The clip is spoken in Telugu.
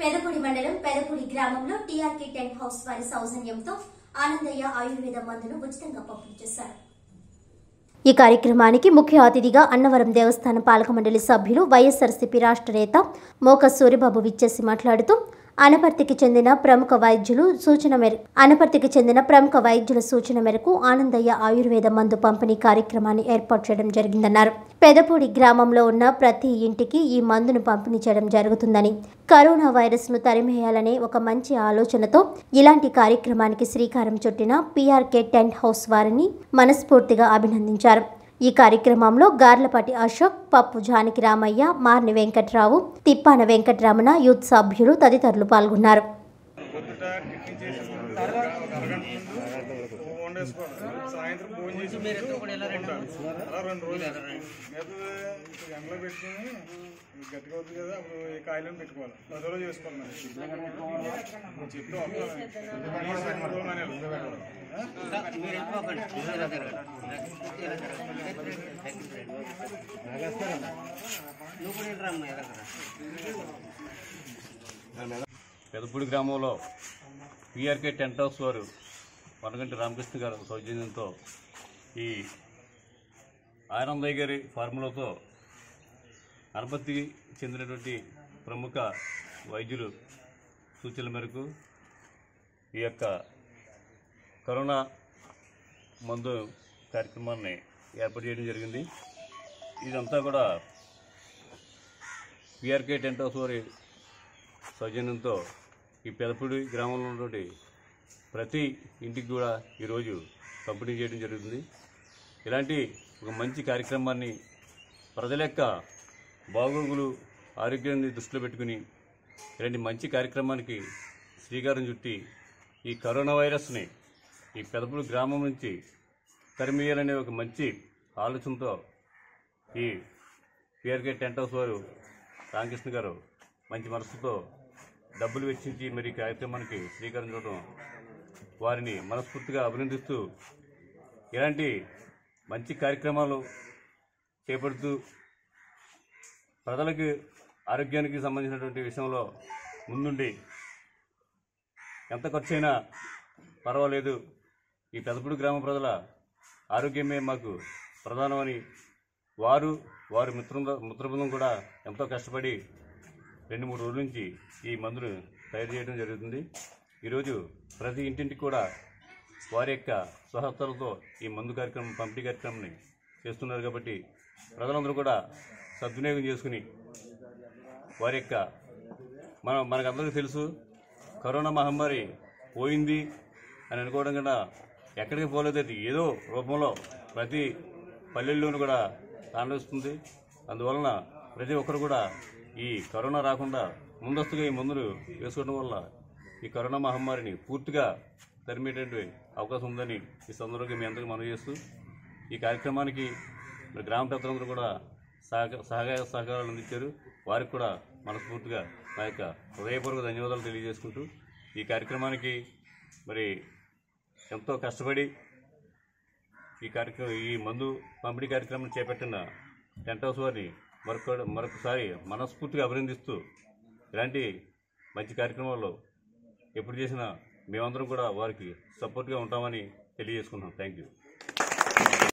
పెదపూడి మండలం పెదపూడి గ్రామంలో టీఆర్కే టెంట్ హౌస్ వారి సౌజన్యంతో ఆనందయ్య ఆయుర్వేద మందును ఉచితంగా పంపిణీ చేశారు ఈ కార్యక్రమానికి ముఖ్య అతిథిగా అన్నవరం దేవస్థానం పాలక మండలి సభ్యులు వైఎస్ఆర్సీపీ రాష్ట్ర నేత మోక సూరిబాబు విచ్చేసి మాట్లాడుతూ అనపర్తికి చెందిన ప్రముఖ వైద్యులు సూచన మేరకు అనపర్తికి చెందిన ప్రముఖ వైద్యుల సూచన మేరకు ఆనందయ్య ఆయుర్వేద మందు పంపిణీ కార్యక్రమాన్ని ఏర్పాటు చేయడం జరిగిందన్నారు పెదపూడి గ్రామంలో ఉన్న ప్రతి ఇంటికి ఈ మందును పంపిణీ చేయడం జరుగుతుందని కరోనా వైరస్ ను తరిమేయాలనే ఒక మంచి ఆలోచనతో ఇలాంటి కార్యక్రమానికి శ్రీకారం చుట్టిన పీఆర్కే టెంట్ హౌస్ వారిని మనస్ఫూర్తిగా అభినందించారు ఈ కార్యక్రమంలో గార్లపాటి అశోక్ పప్పు జానకి రామయ్య మార్ని వెంకట్రావు తిప్పాన వెంకటరమణ యూత్ సభ్యులు తదితరులు పాల్గొన్నారు పొద్దుట టిఫిన్ చేసేసుకుని ఒక అరగంట ముందు వండేసుకోవాలి సాయంత్రం భోజనం చేసి ఉంటాను. అలా రెండు రోజులు లేదా ఎండలో పెట్టుకుని ఇది గట్టిగా అవుతుంది కదా అప్పుడు ఈ కాయలను పెట్టుకోవాలి పది రోజులు చేసుకోవాలి మరి. నువ్వు చెప్తే వస్తాను మూడు రోజులు మానేయాలి. పెదపూడి గ్రామంలో పిఆర్కే టెంట్ హౌస్ వారు వనగంటి రామకృష్ణ గారు సౌజన్యంతో ఈ ఆనందయ్య గారి ఫార్ములాతో అనపత్తికి చెందినటువంటి ప్రముఖ వైద్యులు సూచనల మేరకు ఈ యొక్క కరోనా మందు కార్యక్రమాన్ని ఏర్పాటు చేయడం జరిగింది ఇదంతా కూడా పిఆర్కే టెంట్ హౌస్ వారి సౌజన్యంతో ఈ పెదపూడి గ్రామంలో ఉన్నటువంటి ప్రతి ఇంటికి కూడా ఈరోజు పంపిణీ చేయడం జరుగుతుంది ఇలాంటి ఒక మంచి కార్యక్రమాన్ని ప్రజల యొక్క బాగోగులు ఆరోగ్యాన్ని దృష్టిలో పెట్టుకుని ఇలాంటి మంచి కార్యక్రమానికి శ్రీకారం చుట్టి ఈ కరోనా వైరస్ని ఈ పెదపూడి గ్రామం నుంచి తరిమేయాలనే ఒక మంచి ఆలోచనతో ఈ పిఆర్కే టెంట్ హౌస్ వారు రామకృష్ణ గారు మంచి మనసుతో డబ్బులు వెచ్చించి మరి ఈ కార్యక్రమానికి శ్రీకారం చుట్టడం వారిని మనస్ఫూర్తిగా అభినందిస్తూ ఇలాంటి మంచి కార్యక్రమాలు చేపడుతూ ప్రజలకు ఆరోగ్యానికి సంబంధించినటువంటి విషయంలో ముందుండి ఎంత ఖర్చైనా పర్వాలేదు ఈ పెదపూడి గ్రామ ప్రజల ఆరోగ్యమే మాకు ప్రధానమని వారు వారి మిత్రుల మిత్రబృందం కూడా ఎంతో కష్టపడి రెండు మూడు రోజుల నుంచి ఈ మందును తయారు చేయడం జరుగుతుంది ఈరోజు ప్రతి ఇంటింటికి కూడా వారి యొక్క స్వహస్తాలతో ఈ మందు కార్యక్రమం పంపిణీ కార్యక్రమాన్ని చేస్తున్నారు కాబట్టి ప్రజలందరూ కూడా సద్వినియోగం చేసుకుని వారి యొక్క మన మనకందరికీ తెలుసు కరోనా మహమ్మారి పోయింది అని అనుకోవడం కన్నా ఎక్కడికి పోలేదు అది ఏదో రూపంలో ప్రతి పల్లెల్లోనూ కూడా తాండవిస్తుంది అందువలన ప్రతి ఒక్కరు కూడా ఈ కరోనా రాకుండా ముందస్తుగా ఈ మందులు వేసుకోవడం వల్ల ఈ కరోనా మహమ్మారిని పూర్తిగా తరిమేటువంటి అవకాశం ఉందని ఈ సందర్భంగా మీ అందరికీ మనవి చేస్తూ ఈ కార్యక్రమానికి మరి గ్రామ పెద్దలందరూ కూడా సహక సహాయ సహకారాలు అందించారు వారికి కూడా మనస్ఫూర్తిగా నా యొక్క హృదయపూర్వక ధన్యవాదాలు తెలియజేసుకుంటూ ఈ కార్యక్రమానికి మరి ఎంతో కష్టపడి ఈ కార్యక్రమం ఈ మందు పంపిణీ కార్యక్రమం చేపట్టిన టెంట్ హౌస్ వారిని మరొక మరొకసారి మనస్ఫూర్తిగా అభినందిస్తూ ఇలాంటి మంచి కార్యక్రమాల్లో ఎప్పుడు చేసినా మేమందరం కూడా వారికి సపోర్ట్గా ఉంటామని తెలియజేసుకున్నాం థ్యాంక్ యూ